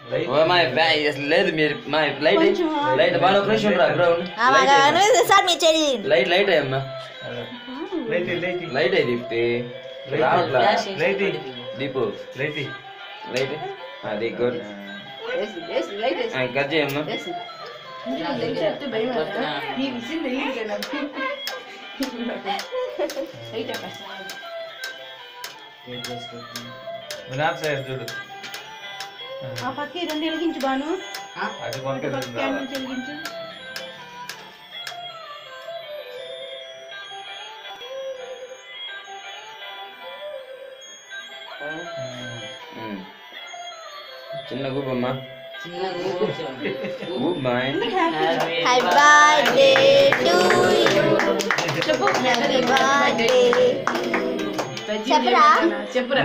ఓ మా బ్యా- అసలు లేదు మీరు మా లైట్ లైట్ బాగా ఒక నిమిషం రా గ్రౌండ్ సార్ మీ చెడి లైట్ లైట్ అయ్యమ్మా లైట్ అయ్యి దీప్తి రావట్లా దీపు లైట్ లైట్ అది గుడ్ కట్ చేయమ్మా చూడు ఆ పక్క ఈ రెండు వెలిగించు బాను అది పంపిస్తుంది క్యాండిల్స్ వెలిగించు ఉమ్. చిన్న గుబ్బమ్మా గుబ్బా happy birthday to you happy birthday చెప్పరా చెప్పురా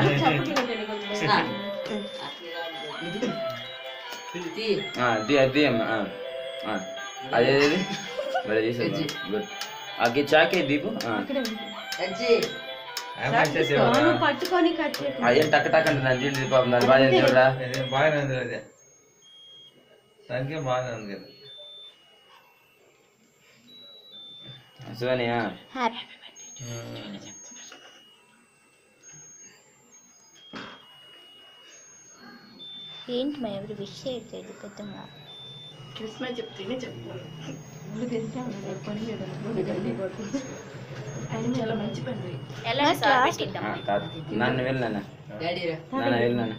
అది అది అమ్మా ఆ, ఆ. అదే అది మరి తీసేద్దాం గుడ్ అగ్గి చాకే దీపు ఆ. బాను పట్టుకొని కట్ చేయి అదేం టక్ టక్ అంటే నన్ను చూడు పాపం దాని బాధ ఏంటి చూడరా బాగానే ఉంది అదే దానికి బాగానే ఉంది కదా శివనియా హ్యాపీ ఏంటి మా ఎవరు విష్ చేయట్లేదు పెద్దగా క్రిస్మస్ చెప్తేనే చెప్తాను ఆయన చాలా మంచి పని ఎలా క్లాస్ ఆ, కాదు నన్ను వెళ్ళానా నాన్న వెళ్ళానా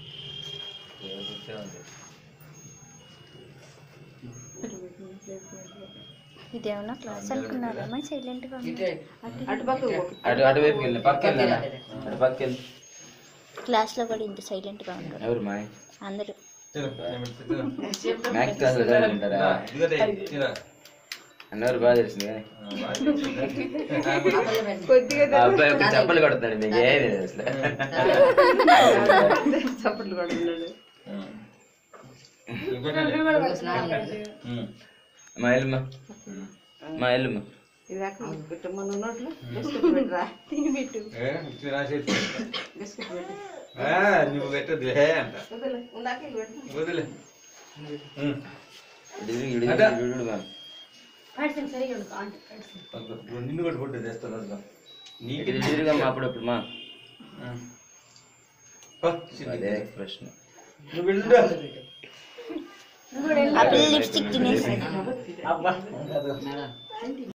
ఇదేమన్నా క్లాస్ అనుకున్నారా సైలెంట్ గా అటు అటువైపు వెళ్ళి పక్క వెళ్ళానా అటు పక్క వెళ్ళి క్లాస్ లో కూడా ఇంత సైలెంట్ గా ఉంటారు ఎవరు మాయ్ అందరూ మ్యాథ్స్ క్లాస్ లో చదువుకుంటారా అన్నవారు బాగా తెలిసింది కానీ ఆ అబ్బాయి ఒక చెప్పలు కొడుతున్నాడు మీకు ఏది లేదు అసలు మా ఇల్లుమా మా ఇల్లుమా నువ్వు పెట్టదు అంట వదిలే ఇటు తిరిగి, ఇటు తిరిగి, ఇటు తిరిగి మా. నిన్ను కూడా ఫుడ్ తెస్తాను అసలు ఇటు తిరిగమ్మా అప్పుడప్పుడు మా నీకు అదే ప్రశ్న నువ్వు వెళ్ళు ఆ పిల్ల లిప్స్టిక్ తినేసింది అబ్బా